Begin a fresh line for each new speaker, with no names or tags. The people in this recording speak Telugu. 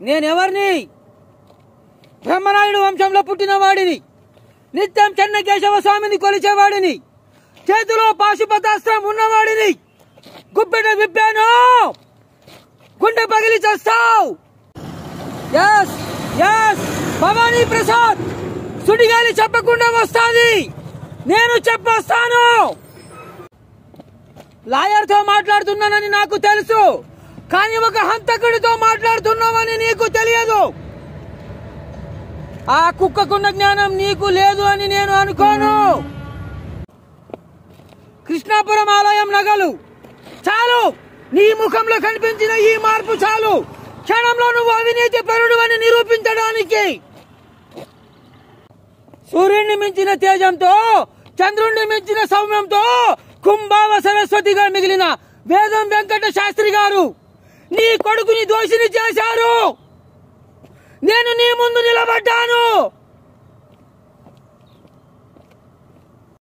నేనెవరిని బ్రహ్మనాయుడు వంశంలో పుట్టిన వాడిని నిత్యం చెన్న కేశవ స్వామిని కొలిచేవాడిని చేతిలో పాశుపతాస్త్రం ఉన్నవాడిని గుప్పెట విప్పాను గుండె పగిలి చేస్తావు ఎస్ ఎస్ భవానీ ప్రసాద్ సుడిగాలి చెప్పకుండా వస్తాది నేను చెప్పొస్తాను లాయర్తో మాట్లాడుతున్నానని నాకు తెలుసు కానీ ఒక హంతకుడితో మాట్లాడుతున్నావని నీకు తెలియదు ఆ కుక్కకున్న జ్ఞానం నీకు లేదు అని నేను అనుకోను కృష్ణాపురం ఆలయం నగలు చాలు నీ ముఖంలో కనిపించిన ఈ మార్పు చాలు క్షణంలో నువ్వు అవినీతి పరుడు అని నిరూపించడానికి సూర్యుడిని మించిన తేజంతో చంద్రుణ్ణి మించిన సౌమ్యంతో కుంభావ సరస్వతిగా మిగిలిన వేదం వెంకట శాస్త్రి గారు నీ కొడుకుని దోషిని చేశారు నేను నీ ముందు నిలబడ్డాను